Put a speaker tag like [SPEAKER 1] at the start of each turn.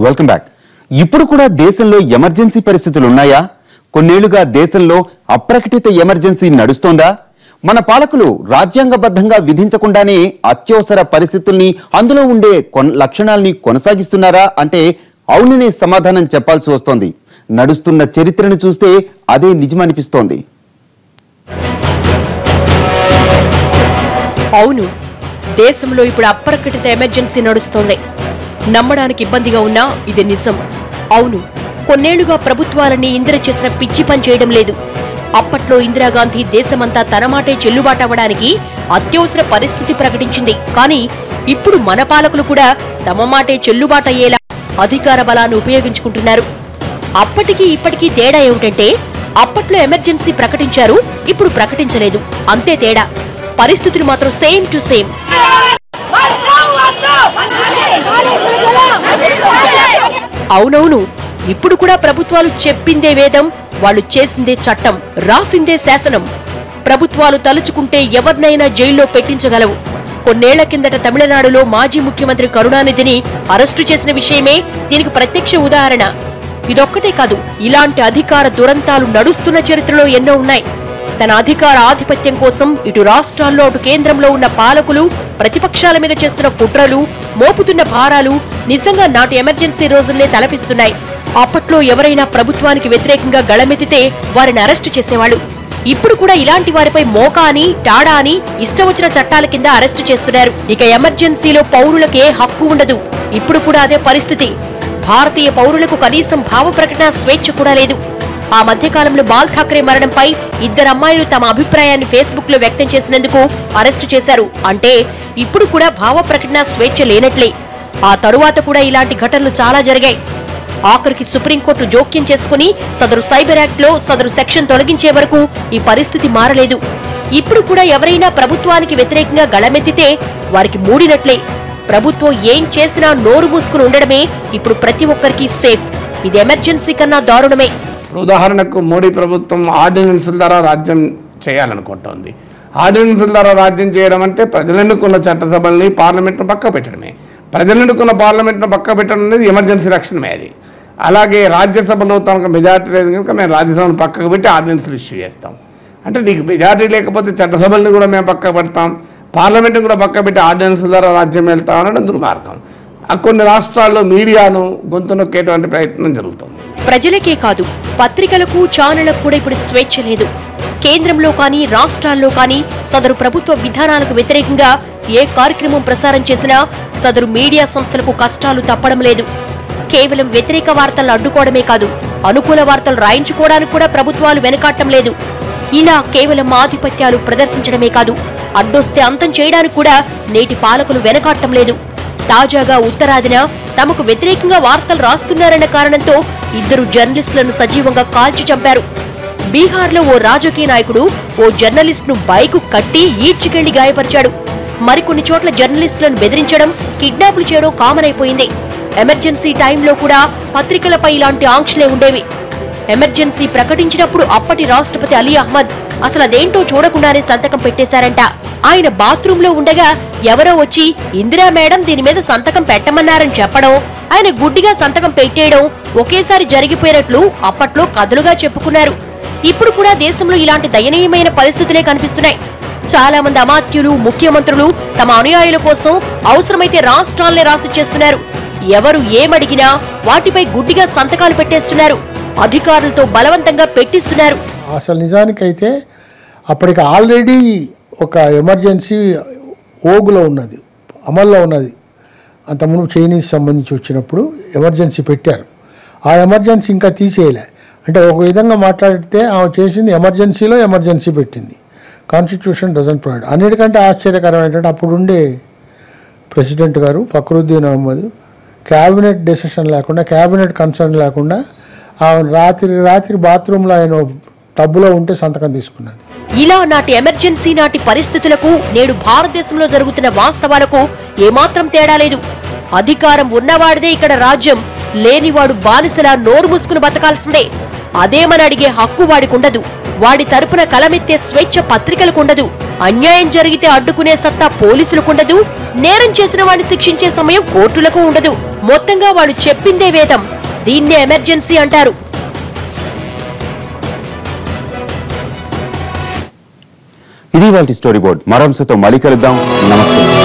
[SPEAKER 1] welcome back ఇప్పుడు కూడా దేశంలో ఎమర్జెన్సీ పరిస్థితులు ఉన్నాయా కొన్నేళ్లుగా దేశంలో అప్రకటిత ఎమర్జెన్సీ నడుస్తోందా మన పాలకులు రాజ్యాంగబద్ధంగా విధించకుండానే అత్యవసర పరిస్థితుల్ని అందులో ఉండే కొన్- లక్షణాల్ని కొనసాగిస్తున్నారా అంటే అవుననే సమాధానం చెప్పాల్సి వస్తోంది నడుస్తున్న చరిత్రను చూస్తే అదే నిజమనిపిస్తోంది
[SPEAKER 2] అవును దేశంలో ఇప్పుడు అప్రకటిత ఎమర్జెన్సీ నడుస్తోంది నమ్మడానికి ఇబ్బందిగా ఉన్నా ఇది నిజం అవును కొన్నేళ్లుగా ప్రభుత్వాలన్నీ ఇందిర చేసిన పిచ్చి పని చేయడం లేదు అప్పట్లో ఇందిరాగాంధీ దేశమంతా తన మాటే చెల్లుబాటవ్వడానికి అత్యవసర పరిస్థితి ప్రకటించింది కానీ ఇప్పుడు మన పాలకులు కూడా తమ మాటే చెల్లుబాటయ్యేలా అధికార బలాన్ని ఉపయోగించుకుంటున్నారు అప్పటికి ఇప్పటికీ తేడా ఏమిటంటే అప్పట్లో ఎమర్జెన్సీ ప్రకటించారు ఇప్పుడు ప్రకటించలేదు అంతే తేడా పరిస్థితులు మాత్రం సేమ్ టు సేమ్ అవునవును ఇప్పుడు కూడా ప్రభుత్వాలు చెప్పిందే వేదం వాళ్ళు చేసిందే చట్టం రాసిందే శాసనం ప్రభుత్వాలు తలుచుకుంటే ఎవరినైనా జైల్లో పెట్టించగలవు కొన్నేళ్ల కిందట తమిళనాడులో మాజీ ముఖ్యమంత్రి కరుణానిధిని అరెస్టు చేసిన విషయమే దీనికి ప్రత్యక్ష ఉదాహరణ ఇదొక్కటే కాదు ఇలాంటి అధికార దురంతాలు నడుస్తున్న చరిత్రలో ఎన్నో ఉన్నాయి తన అధికార ఆధిపత్యం కోసం ఇటు రాష్ట్రాల్లో అటు కేంద్రంలో ఉన్న పాలకులు ప్రతిపక్షాల మీద చేస్తున్న కుట్రలు మోపుతున్న భారాలు నిజంగా నాటి ఎమర్జెన్సీ రోజుల్నే తలపిస్తున్నాయి అప్పట్లో ఎవరైనా ప్రభుత్వానికి వ్యతిరేకంగా గళమెత్తితే వారిని అరెస్టు చేసేవాళ్ళు ఇప్పుడు కూడా ఇలాంటి వారిపై మోకా అని టాడా అని ఇష్టం వచ్చిన చట్టాల కింద అరెస్టు చేస్తున్నారు ఇక ఎమర్జెన్సీలో పౌరులకే హక్కు ఉండదు ఇప్పుడు కూడా అదే పరిస్థితి భారతీయ పౌరులకు కనీసం భావ ప్రకటన స్వేచ్ఛ కూడా లేదు ఆ మధ్యకాలంలో బాల్ ఠాక్రే మరణంపై ఇద్దరు అమ్మాయిలు తమ అభిప్రాయాన్ని ఫేస్బుక్ లో వ్యక్తం చేసినందుకు అరెస్టు చేశారు అంటే ఇప్పుడు కూడా భావ ప్రకటన స్వేచ్ఛ లేనట్లే ఆ తరువాత కూడా ఇలాంటి ఘటనలు చాలా జరిగాయి ఆఖరికి సుప్రీంకోర్టు జోక్యం చేసుకుని సదరు సైబర్ యాక్ట్ లో సదరు సెక్షన్ తొలగించే వరకు ఈ పరిస్థితి మారలేదు ఇప్పుడు కూడా ఎవరైనా ప్రభుత్వానికి వ్యతిరేకంగా గళమెత్తితే వారికి మూడినట్లే ప్రభుత్వం ఏం చేసినా నోరు మూసుకుని ఉండడమే ఇప్పుడు ప్రతి ఒక్కరికి సేఫ్ ఇది ఎమర్జెన్సీ కన్నా దారుణమే
[SPEAKER 3] ఇప్పుడు ఉదాహరణకు మోడీ ప్రభుత్వం ఆర్డినెన్స్ల ద్వారా రాజ్యం చేయాలనుకుంటోంది ఆర్డినెన్స్ల ద్వారా రాజ్యం చేయడం అంటే ప్రజలు ఎన్నుకున్న చట్టసభల్ని పార్లమెంట్ను పక్క పెట్టడమే ప్రజలు ఎన్నుకున్న పార్లమెంట్ను పక్క పెట్టడం అనేది ఎమర్జెన్సీ రక్షణమే అది అలాగే రాజ్యసభలో తనకు మెజార్టీ లేదు కనుక మేము రాజ్యసభను పక్కకు పెట్టి ఆర్డినెన్స్లు ఇష్యూ చేస్తాం అంటే నీకు మెజార్టీ లేకపోతే చట్టసభల్ని కూడా మేము పక్క పెడతాం పార్లమెంట్ని కూడా పక్క పెట్టి ఆర్డినెన్స్ ద్వారా రాజ్యం వెళ్తాం అనడం దుర్మార్గం ఆ కొన్ని రాష్ట్రాల్లో మీడియాను గొంతు నొక్కేటువంటి ప్రయత్నం జరుగుతుంది
[SPEAKER 2] ప్రజలకే కాదు పత్రికలకు ఛానళ్లకు కూడా ఇప్పుడు స్వేచ్ఛ లేదు కేంద్రంలో కానీ రాష్ట్రాల్లో కానీ సదరు ప్రభుత్వ విధానాలకు వ్యతిరేకంగా ఏ కార్యక్రమం ప్రసారం చేసినా సదరు మీడియా సంస్థలకు కష్టాలు తప్పడం లేదు కేవలం వ్యతిరేక వార్తలను అడ్డుకోవడమే కాదు అనుకూల వార్తలు రాయించుకోవడానికి కూడా ప్రభుత్వాలు వెనకాడటం లేదు ఇలా కేవలం ఆధిపత్యాలు ప్రదర్శించడమే కాదు అడ్డొస్తే అంతం చేయడానికి కూడా నేటి పాలకులు వెనకాడటం లేదు తాజాగా ఉత్తరాదిన తమకు వ్యతిరేకంగా వార్తలు రాస్తున్నారన్న కారణంతో ఇద్దరు జర్నలిస్టులను సజీవంగా కాల్చి చంపారు బీహార్లో ఓ రాజకీయ నాయకుడు ఓ జర్నలిస్ట్ ను బైకు కట్టి ఈడ్చికెళ్లి గాయపరిచాడు మరికొన్ని చోట్ల జర్నలిస్టులను బెదిరించడం కిడ్నాపులు చేయడం కామన్ అయిపోయింది ఎమర్జెన్సీ టైంలో కూడా పత్రికలపై ఇలాంటి ఆంక్షలే ఉండేవి ఎమర్జెన్సీ ప్రకటించినప్పుడు అప్పటి రాష్ట్రపతి అలీ అహ్మద్ అసలు అదేంటో చూడకుండానే సంతకం పెట్టేశారంట ఆయన బాత్రూంలో ఉండగా ఎవరో వచ్చి ఇందిరా మేడం దీని మీద సంతకం పెట్టమన్నారని చెప్పడం ఆయన గుడ్డిగా సంతకం పెట్టేయడం ఒకేసారి జరిగిపోయినట్లు అప్పట్లో కథలుగా చెప్పుకున్నారు ఇప్పుడు కూడా దేశంలో ఇలాంటి దయనీయమైన పరిస్థితులే కనిపిస్తున్నాయి చాలా మంది అమాత్యులు ముఖ్యమంత్రులు తమ అనుయాయుల కోసం అవసరమైతే రాష్ట్రాలనే రాసిచ్చేస్తున్నారు ఎవరు ఏమడిగినా వాటిపై గుడ్డిగా సంతకాలు పెట్టేస్తున్నారు అధికారులతో బలవంతంగా పెట్టిస్తున్నారు
[SPEAKER 4] అసలు నిజానికైతే అప్పటికి ఆల్రెడీ ఒక ఎమర్జెన్సీ ఓగులో ఉన్నది అమల్లో ఉన్నది అంతకుముందు చైనీస్ సంబంధించి వచ్చినప్పుడు ఎమర్జెన్సీ పెట్టారు ఆ ఎమర్జెన్సీ ఇంకా తీసేయలే అంటే ఒక విధంగా మాట్లాడితే ఆమె చేసింది ఎమర్జెన్సీలో ఎమర్జెన్సీ పెట్టింది కాన్స్టిట్యూషన్ డజన్ ప్రొవైడ్ అన్నిటికంటే ఆశ్చర్యకరం ఏంటంటే అప్పుడుండే ప్రెసిడెంట్ గారు ఫక్రుద్దీన్ అహ్మద్ క్యాబినెట్ డెసిషన్ లేకుండా క్యాబినెట్ కన్సర్న్ లేకుండా ఆమె రాత్రి రాత్రి బాత్రూంలో ఆయన టబ్బులో ఉంటే సంతకం తీసుకున్నది
[SPEAKER 2] ఇలా నాటి ఎమర్జెన్సీ నాటి పరిస్థితులకు నేడు భారతదేశంలో జరుగుతున్న వాస్తవాలకు ఏమాత్రం తేడా లేదు అధికారం ఉన్నవాడిదే ఇక్కడ రాజ్యం లేనివాడు బానిసలా నోరు మూసుకుని బతకాల్సిందే అదేమని అడిగే హక్కు వాడికుండదు వాడి తరపున కలమెత్తే స్వేచ్ఛ పత్రికలకు ఉండదు అన్యాయం జరిగితే అడ్డుకునే సత్తా పోలీసులకు ఉండదు నేరం చేసిన వాడిని శిక్షించే సమయం కోర్టులకు ఉండదు మొత్తంగా వాళ్ళు చెప్పిందే వేదం దీన్నే ఎమర్జెన్సీ అంటారు
[SPEAKER 1] ఇది వాళ్ళ స్టోరీ బోర్డ్ మరో అంశంతో మళ్ళీ కలుద్దాం నమస్తే